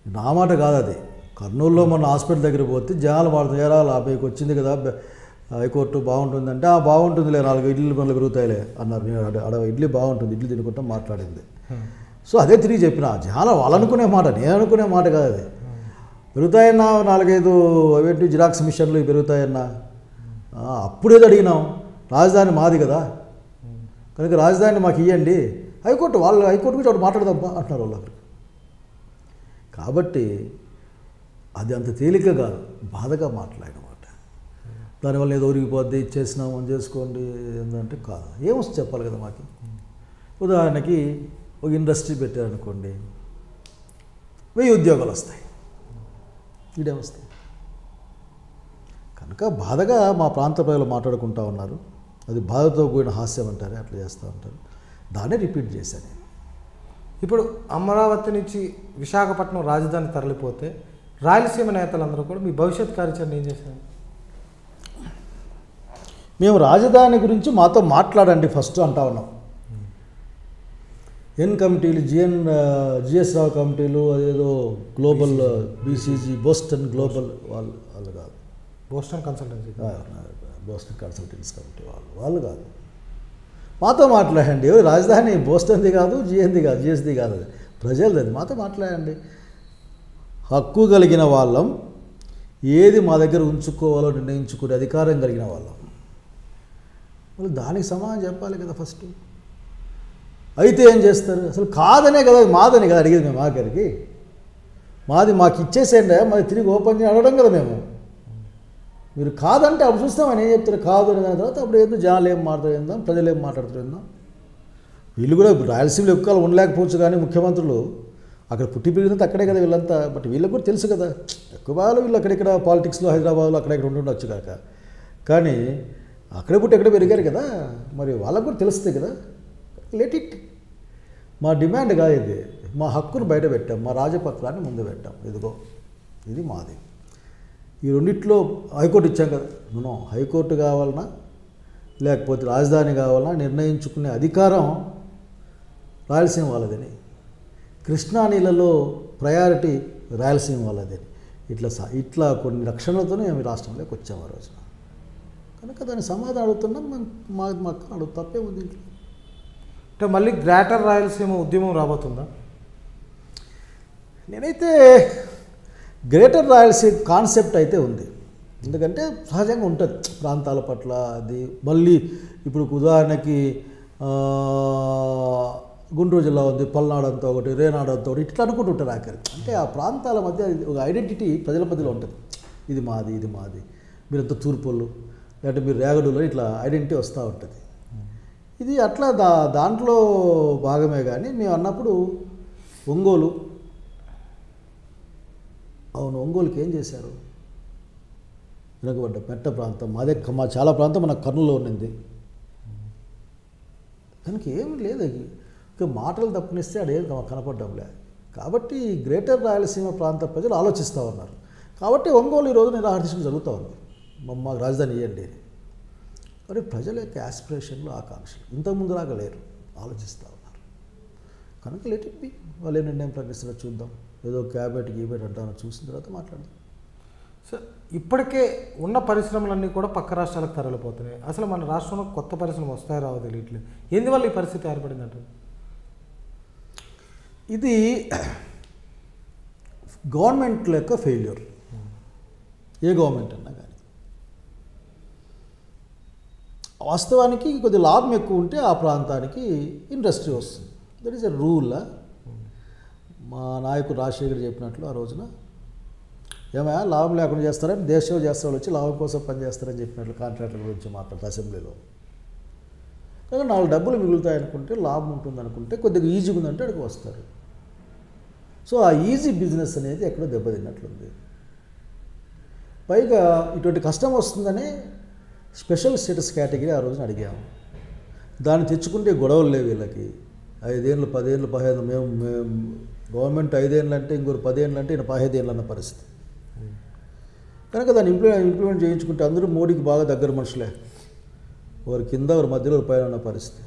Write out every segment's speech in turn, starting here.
నా మాట కాదు అది కర్నూలులో మన హాస్పిటల్ దగ్గర పోతే జనాలు వాడు తీరాలి మీకు వచ్చింది కదా బె- హైకోర్టు బాగుంటుందంటే ఆ బాగుంటుందిలే నాలుగు ఇడ్లీ పనులు పెరుగుతాయిలే అన్నారు నేను అడ అడ ఇడ్లీ బాగుంటుంది ఇడ్లీ తినుకుంటా మాట్లాడింది సో అదే తిరిగి చెప్పిన జనాలు వాళ్ళు అనుకునే మాట నేను అనుకునే మాట కాదు అది పెరుగుతాయన్నా నాలుగైదు అవేంటి జిరాక్స్ మిషన్లు ఇవి పెరుగుతాయన్నా ఆ, అప్పుడేదో అడిగినాం రాజధాని మాది కదా కనుక రాజధాని మాకు ఇవ్వండి హైకోర్టు వాళ్ళు హైకోర్టు గురించి ఒకటి మాట్లాడదాం అంటున్నారు వాళ్ళు అక్కడికి కాబట్టి అది అంత తేలిక కాదు బాధగా మాట్లాడినమాట దానివల్ల ఏదో ఒరిగిపోద్ది ఇచ్చేసినాం అని చేసుకోండి ఏంటంటే కాదు ఏమొస్తుంది చెప్పాలి కదా మాకు ఉదాహరణకి ఒక ఇండస్ట్రీ పెట్టారనుకోండి వెయ్యి ఉద్యోగాలు వస్తాయి ఇడేమొస్తాయి కనుక బాధగా మా ప్రాంత ప్రజలు మాట్లాడుకుంటా ఉన్నారు అది బాధతో కూడిన హాస్యం అంటారే అట్లా చేస్తూ ఉంటారు దాన్నే రిపీట్ చేశాను నేను ఇప్పుడు అమరావతి నుంచి విశాఖపట్నం రాజధాని తరలిపోతే రాయలసీమ నేతలందరూ కూడా మీ భవిష్యత్ కార్యాచరణ ఏం చేశారు మేము రాజధాని గురించి మాతో మాట్లాడండి ఫస్ట్ అంటా ఉన్నాం ఎన్ కమిటీలు జిఎన్ జిఎస్ రావు కమిటీలు అదేదో గ్లోబల్ బీసీజీ బోస్టన్ గ్లోబల్ వాళ్ళు వాళ్ళు కాదు బోస్టన్ కన్సల్టెన్సీ ఆ, బోస్టన్ కన్సల్టెన్సీ కమిటీ వాళ్ళు వాళ్ళు కాదు మాతో మాట్లాడండి ఎవరు రాజధాని బోస్టన్ది కాదు జిఎన్ది కాదు జిఎస్ది కాదు అది ప్రజలది అది మాతో మాట్లాడండి హక్కు కలిగిన వాళ్ళం ఏది మా దగ్గర ఉంచుకోవాలో నిర్ణయించుకునే అధికారం కలిగిన వాళ్ళం వాళ్ళు దానికి సమాధానం చెప్పాలి కదా ఫస్ట్ అయితే ఏం చేస్తారు అసలు కాదనే కదా మాదని కదా అడిగేది మేము ఆఖరికి మాది మాకు ఇచ్చేసేయండి మాది తిరిగి ఓపెన్ చేసి అడగడం కదా మేము మీరు కాదంటే అప్పుడు చూస్తామని ఏం చెప్తారు కాదు అని దాని తర్వాత అప్పుడు ఏందో జనాలు ఏం మాట్లాడుతారు ఏందాం ప్రజలు ఏం మాట్లాడుతారు ఏందాం వీళ్ళు కూడా ఇప్పుడు రాయలసీమలో ఎక్కువ కాలం ఉండలేకపోవచ్చు కానీ ముఖ్యమంత్రులు అక్కడ పుట్టి పెరిగినంత అక్కడే కదా వీళ్ళంతా బట్ వీళ్ళకి కూడా తెలుసు కదా ఎక్కువ బాగా వీళ్ళు అక్కడిక్కడ పాలిటిక్స్లో హైదరాబాద్లో అక్కడెక్కడ ఉండుండొచ్చు కాక కానీ అక్కడే పుట్టి ఎక్కడ పెరిగారు కదా మరి వాళ్ళకు కూడా తెలుస్తుంది కదా లెట్ ఇట్ మా డిమాండ్ కాదు ఇది మా హక్కును బయట పెట్టాం మా రాజపత్రాన్ని ముందు పెట్టాం ఇదిగో ఇది మాది ఈ రెండిట్లో హైకోర్టు ఇచ్చాం కదా మనం హైకోర్టు కావాలన్నా లేకపోతే రాజధాని కావాలన్నా నిర్ణయించుకునే అధికారం రాయలసీమ వాళ్ళదని కృష్ణా నీళ్ళలో ప్రయారిటీ రాయలసీమ వాళ్ళదని ఇట్లా సా- ఇట్లా కొన్ని రక్షణలతోనే మేము ఈ రాష్ట్రంలోకి వచ్చాము ఆ రోజున కనుక దాని సమాధానం అడుగుతున్నాం మేము మా మాకు అడుగు తప్పే ఉంది ఇంట్లో అంటే మళ్ళీ గ్రేటర్ రాయలసీమ ఉద్యమం రాబోతుందా నేనైతే గ్రేటర్ రాయలసీమ కాన్సెప్ట్ అయితే ఉంది ఎందుకంటే సహజంగా ఉంటుంది ప్రాంతాల పట్ల అది మళ్ళీ ఇప్పుడు ఉదాహరణకి ఆ, గుంటూరు జిల్లా ఉంది పల్నాడు అంతా ఒకటి రేనాడు అంతా ఒకటి ఇట్లా అనుకుంటుంటారు ఆఖరి అంటే ఆ ప్రాంతాల మధ్య ఒక ఐడెంటిటీ ప్రజల మధ్యలో ఉంటుంది ఇది మాది ఇది మాది మీరంతా తూర్పులు లేదంటే మీరు రేగడులో ఇట్లా ఐడెంటిటీ వస్తూ ఉంటుంది ఇది అట్లా దా దాంట్లో భాగమే కానీ మేము అన్నప్పుడు ఒంగోలు అవును ఒంగోలుకి ఏం చేశారు వెనుకబడ్డ మెట్ట ప్రాంతం మాదే మా చాలా ప్రాంతం మన కర్నూలులో ఉన్నింది కనుక ఏమి లేదు ఇక మాటలు తప్పనిస్తే అడేం కనపడ్డంలే కాబట్టి ఈ గ్రేటర్ రాయలసీమ ప్రాంత ప్రజలు ఆలోచిస్తూ ఉన్నారు కాబట్టి ఒంగోలు ఈరోజు నిరాహార తీసుకుని జరుగుతూ ఉంది మా- మాకు రాజధాని ఇవ్వండి అని మరి ప్రజల యొక్క యాస్పిరేషన్లు ఆకాంక్షలు ఇంతకుముందులాగా లేరు ఆలోచిస్తూ ఉన్నారు కనుక లెట్ ఇట్ బి వాళ్ళు ఏ నిర్ణయం ప్రకటిస్తారో చూద్దాం ఏదో క్యాబినెట్ గీబెట్ అంటారో చూసిన తర్వాత మాట్లాడదాం సార్ ఇప్పటికే ఉన్న పరిశ్రమలన్నీ కూడా పక్క రాష్ట్రాలకు తరలిపోతున్నాయి అసలు మన రాష్ట్రంలో కొత్త పరిశ్రమ వస్తాయో రావో తెలియట్లేదు ఎందువల్ల ఈ పరిస్థితి ఏర్పడిందంటారు ఇది గవర్నమెంట్ యొక్క ఫెయిల్యూర్ ఏ గవర్నమెంట్ అన్నా కానీ వాస్తవానికి కొద్ది లాభం ఎక్కువ ఉంటే ఆ ప్రాంతానికి ఇండస్ట్రీ వస్తుంది దట్ ఈస్ ఎ రూల్ మా నాయకుడు రాజశేఖర్ చెప్పినట్లు ఆ రోజున ఏమయ్యా లాభం లేకుండా చేస్తారని దేశంలో చేస్తే వాళ్ళు వచ్చి లాభం కోసం పనిచేస్తారని చెప్పినట్లు కాంట్రాక్టర్ గురించి మాట్లాడుతూ అసెంబ్లీలో కానీ నాలుగు డబ్బులు మిగులుతాయి అనుకుంటే లాభం ఉంటుంది అనుకుంటే కొద్దిగా ఈజీగా ఉందంటే అక్కడికి వస్తారు సో ఆ ఈజీ బిజినెస్ అనేది ఎక్కడో దెబ్బతిన్నట్లుంది పైగా ఇటువంటి కష్టం వస్తుందనే స్పెషల్ స్టేటస్ కేటగిరీ ఆ రోజున అడిగాము దాన్ని తెచ్చుకుంటే గొడవలు లేవు వీళ్ళకి ఐదేళ్ళు పదేళ్ళు పదిహేను మేము మేము గవర్నమెంట్ ఐదేళ్ళు అంటే ఇంకొక పదేళ్ళు అంటే ఈయన పదిహేను అన్న పరిస్థితి కనుక దాన్ని ఇంప్లిమెంట్ ఇంప్లిమెంట్ చేయించుకుంటే అందరూ మోడీకి బాగా దగ్గర మనుషులే ఒకరి కింద ఒకరి మధ్యలో ఒకరి పైన ఉన్న పరిస్థితి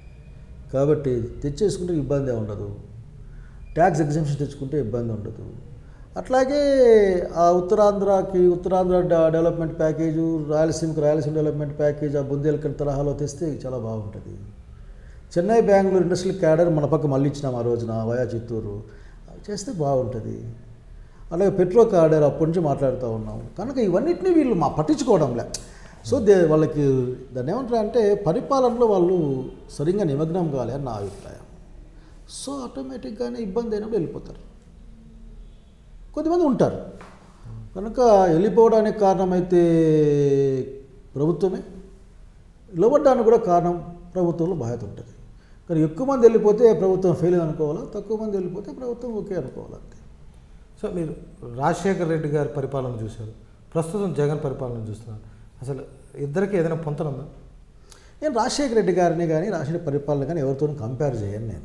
కాబట్టి తెచ్చేసుకుంటే ఇబ్బంది ఉండదు ట్యాక్స్ ఎగ్జామ్షన్ తెచ్చుకుంటే ఇబ్బంది ఉండదు అట్లాగే ఆ ఉత్తరాంధ్రకి ఉత్తరాంధ్ర డ- డెవలప్మెంట్ ప్యాకేజు రాయలసీమకి రాయలసీమ డెవలప్మెంట్ ప్యాకేజ్ ఆ బుందేలకర్ తరహాలో తెస్తే చాలా బాగుంటుంది చెన్నై బెంగళూరు ఇండస్ట్రియల్ క్యాడర్ మన పక్క మళ్ళీ ఇచ్చినాం ఆ రోజున వయా చిత్తూరు అవి చేస్తే బాగుంటుంది అలాగే పెట్రో కార్డర్ అప్పటి నుంచి మాట్లాడుతూ ఉన్నాం కనుక ఇవన్నిటిని వీళ్ళు మా పట్టించుకోవడంలే సో దే వాళ్ళకి దాన్ని ఏమంటారు అంటే పరిపాలనలో వాళ్ళు సరిగ్గా నిమగ్నం కాలే అని నా అభిప్రాయం సో ఆటోమేటిక్గానే ఇబ్బంది అయినప్పుడు వెళ్ళిపోతారు కొద్దిమంది ఉంటారు కనుక వెళ్ళిపోవడానికి కారణమైతే ప్రభుత్వమే నిలబడడానికి కూడా కారణం ప్రభుత్వంలో బాధ్యత ఉంటుంది కానీ ఎక్కువ మంది వెళ్ళిపోతే ప్రభుత్వం ఫెయిల్ అనుకోవాలా తక్కువ మంది వెళ్ళిపోతే ప్రభుత్వం ఓకే అనుకోవాలి అంతే సో మీరు రాజశేఖర్ రెడ్డి గారి పరిపాలన చూశారు ప్రస్తుతం జగన్ పరిపాలన చూస్తున్నారు అసలు ఇద్దరికి ఏదైనా పొంతన ఉందా నేను రాజశేఖర రెడ్డి గారిని కానీ రాజశేఖర పరిపాలన కానీ ఎవరితో కంపేర్ చేయను నేను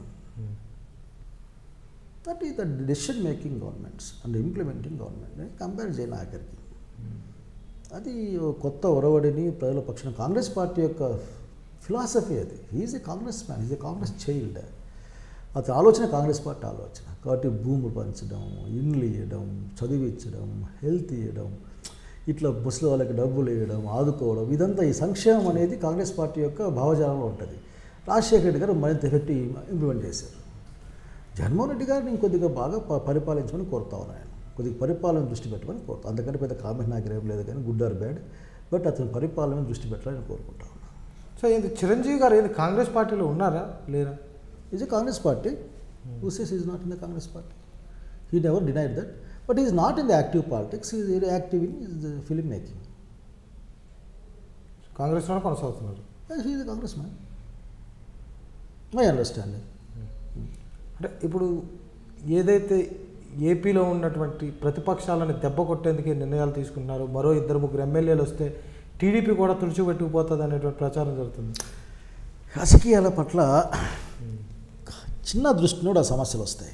దట్ ఈ the decision making governments and implementing government నేను కంపేర్ చేయను ఆఖరికి అది ఓ కొత్త ఒరవడిని ప్రజల పక్షాన కాంగ్రెస్ పార్టీ యొక్క ఫిలాసఫీ అది is a Congress man is a Congress child అతని ఆలోచన కాంగ్రెస్ పార్టీ ఆలోచన కాబట్టి భూములు పంచడం ఇండ్లు ఇవ్వడం చదివించడం హెల్త్ ఇవ్వడం ఇట్లా బస్సుల వాళ్ళకి డబ్బులు ఇవ్వడం ఆదుకోవడం ఇదంతా ఈ సంక్షేమం అనేది కాంగ్రెస్ పార్టీ యొక్క భావజాలంలో ఉంటుంది రాజశేఖర రెడ్డి గారు మరింత ఎఫెక్టివ్ ఇంప్లిమెంట్ చేశారు జగన్మోహన్ రెడ్డి గారిని ఇంకొద్దిగా బాగా ప- పరిపాలించమని కోరుతా ఉన్నాను ఆయన కొద్దిగా పరిపాలన దృష్టి పెట్టమని కోరుతా అంతకంటే పెద్ద కామెంట్ నాకు ఏం లేదు కానీ గుడ్ ఆర్ బ్యాడ్ బట్ అతని పరిపాలన మీద దృష్టి పెట్టాలని కోరుకుంటా ఉన్నాను సో ఏంది చిరంజీవి గారు ఏంది కాంగ్రెస్ పార్టీలో ఉన్నారా లేరా is a Congress party who says is not in the Congress party he never denied that but is not in the active politics is very active in his film making కాంగ్రెస్లోనే కొనసాగుతున్నారు he is Congress man my understanding అంటే ఇప్పుడు ఏదైతే ఏపీలో ఉన్నటువంటి ప్రతిపక్షాలను దెబ్బ కొట్టేందుకే నిర్ణయాలు తీసుకుంటున్నారు మరో ఇద్దరు ముగ్గురు ఎమ్మెల్యేలు వస్తే టీడీపీ కూడా తుడిచిపెట్టుకుపోతుంది అనేటువంటి ప్రచారం జరుగుతుంది రాజకీయాల పట్ల చిన్న దృష్టిలో ఆ సమస్యలు వస్తాయి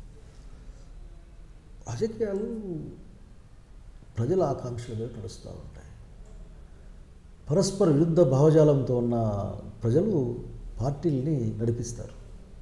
రాజకీయాలు ప్రజల ఆకాంక్షల మీద నడుస్తూ ఉంటాయి పరస్పర విరుద్ధ భావజాలంతో ఉన్న ప్రజలు పార్టీల్ని నడిపిస్తారు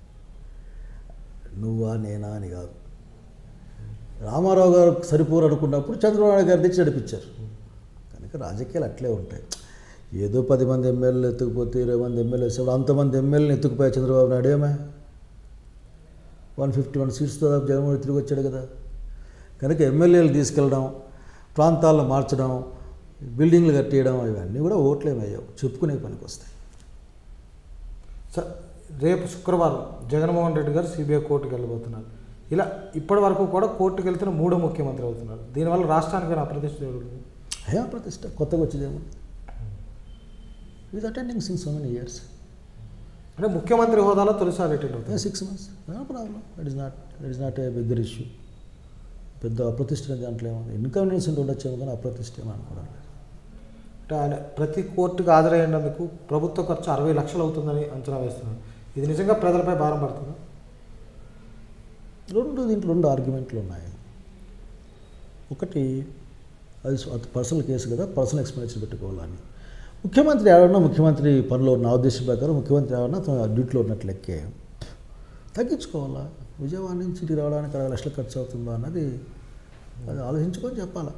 నువ్వా నేనా అని కాదు రామారావు గారు సరిపోరు అనుకున్నప్పుడు చంద్రబాబు నాయుడు గారు తెచ్చి నడిపించారు కనుక రాజకీయాలు అట్లే ఉంటాయి ఏదో పది మంది ఎమ్మెల్యేలు ఎత్తుకుపోతే ఇరవై మంది ఎమ్మెల్యే వేసేవాడు అంతమంది ఎమ్మెల్యేని ఎత్తుకుపోయా చంద్రబాబు నాయుడు ఏమే వన్ ఫిఫ్టీ వన్ సీట్స్తో జగన్మోహన్ రెడ్డి తిరిగి వచ్చాడు కదా కనుక ఎమ్మెల్యేలు తీసుకెళ్ళడం ప్రాంతాలను మార్చడం బిల్డింగ్లు కట్టేయడం ఇవన్నీ కూడా ఓట్లేమయ్యావు చెప్పుకునే పనికి వస్తాయి సార్ రేపు శుక్రవారం జగన్మోహన్ రెడ్డి గారు సిబిఐ కోర్టుకు వెళ్ళబోతున్నారు ఇలా ఇప్పటి వరకు కూడా కోర్టుకు వెళ్తున్న మూడో ముఖ్యమంత్రి అవుతున్నారు దీనివల్ల రాష్ట్రానికి అప్రతిష్ట జరుగుతుంది అయ్యా ప్రతిష్ట కొత్తగా వచ్చేదేమో is attending since so many years అంటే ముఖ్యమంత్రి హోదాలో తొలిసారి అటెండ్ అవుతుంది six months no problem it is not it is not a bigger issue పెద్ద అప్రతిష్ట అనే దాంట్లో ఏముంది ఇన్కన్వీనియన్స్ ఉంటే ఉండొచ్చేమో కానీ అప్రతిష్ట ఏమో అనుకోవడం లేదు. అంటే ఆయన ప్రతి కోర్టుకు హాజరయ్యేందుకు ప్రభుత్వ ఖర్చు అరవై లక్షలు అవుతుందని అంచనా వేస్తున్నారు ఇది నిజంగా ప్రజలపై భారం పడుతుందా రెండు దీంట్లో రెండు ఆర్గ్యుమెంట్లు ఉన్నాయి ఒకటి అది స్వ- అది పర్సనల్ కేసు కదా పర్సనల్ ఎక్స్పెండిచర్ పెట్టుకోవాలని ముఖ్యమంత్రి ఎవరన్నా ముఖ్యమంత్రి పనిలో నా ఉద్దేశం ప్రకారం ముఖ్యమంత్రి ఎవరన్నా తన డ్యూటీలో ఉన్నట్లు లెక్కే తగ్గించుకోవాలా విజయవాడ నుంచి ఇటు రావడానికి అరవై లక్షలు ఖర్చు అవుతుందా అన్నది అది ఆలోచించుకొని చెప్పాలా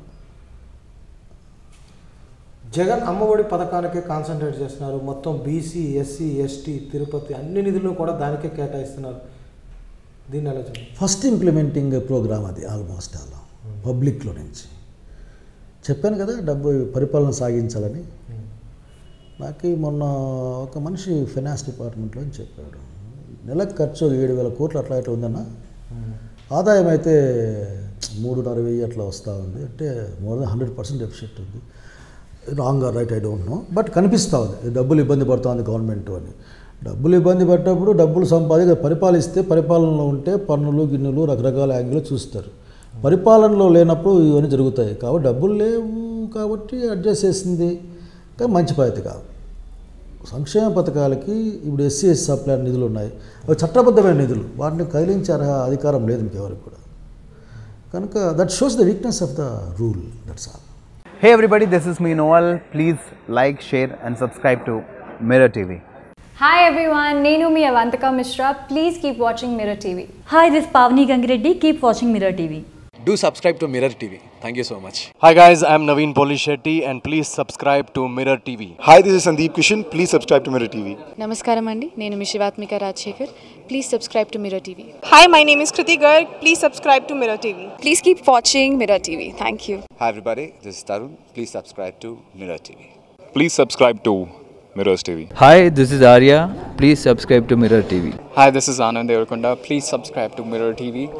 జగన్ అమ్మఒడి పథకానికే కాన్సన్ట్రేట్ చేస్తున్నారు మొత్తం బీసీ ఎస్సీ ఎస్టీ తిరుపతి అన్ని నిధులను కూడా దానికే కేటాయిస్తున్నారు దీన్ని ఎలా చూడండి ఫస్ట్ ఇంప్లిమెంటింగ్ ప్రోగ్రామ్ అది ఆల్మోస్ట్ అలా పబ్లిక్లో నుంచి చెప్పాను కదా డబ్బు పరిపాలన సాగించాలని నాకు మొన్న ఒక మనిషి ఫైనాన్స్ డిపార్ట్మెంట్లో అని చెప్పాడు నెలకు ఖర్చు ఏడు వేల కోట్లు అట్లా ఇట్లా ఉందన్న ఆదాయం అయితే మూడున్నర వెయ్యి అట్లా వస్తూ ఉంది అంటే more than hundred percent deficit ఉంది wrong right I don't know but కనిపిస్తూ ఉంది డబ్బులు ఇబ్బంది పడుతుంది గవర్నమెంట్ అని డబ్బులు ఇబ్బంది పడ్డప్పుడు డబ్బులు సంపాది పరిపాలిస్తే పరిపాలనలో ఉంటే పన్నులు గిన్నెలు రకరకాల యాంగిల్ చూస్తారు పరిపాలనలో లేనప్పుడు ఇవన్నీ జరుగుతాయి కాబట్టి డబ్బులు లేవు కాబట్టి అడ్జస్ట్ చేసింది కానీ మంచి పద్ధతి కాదు సంక్షేమ పథకాలకి ఇప్పుడు ఎస్సీ ఎస్ సప్లై నిధులు ఉన్నాయి అవి చట్టబద్ధమైన నిధులు వాటిని కదిలించే అర్హ అధికారం లేదు మీకు ఎవరికి కూడా కనుక that shows the weakness of the rule that's all Hey everybody, this is me Noel. Please like, share, and subscribe to Mirror TV. Hi everyone, Nenu mi Avantika Mishra. Please keep watching Mirror TV. Hi, this is Pavni Gangireddy. Keep watching Mirror TV. do subscribe to Mirror TV. Thank you so much. Hi guys, I'm Naveen Polishetty and please subscribe to Mirror TV. Hi, this is Sandeep Kishan. Please subscribe to Mirror TV. నమస్కారం అండి నేను మీ Shivathmika Rajasekhar please subscribe to Mirror TV Hi, my name is Kriti Garg. Please subscribe to Mirror TV. Please keep watching Mirror TV thank you Hi everybody, this is Tarun. Please subscribe to Mirror TV. Please subscribe to Mirrors TV. Hi, this is Arya. Please subscribe to Mirror TV. Hi, this is Anand Devarkonda. Please subscribe to Mirror TV.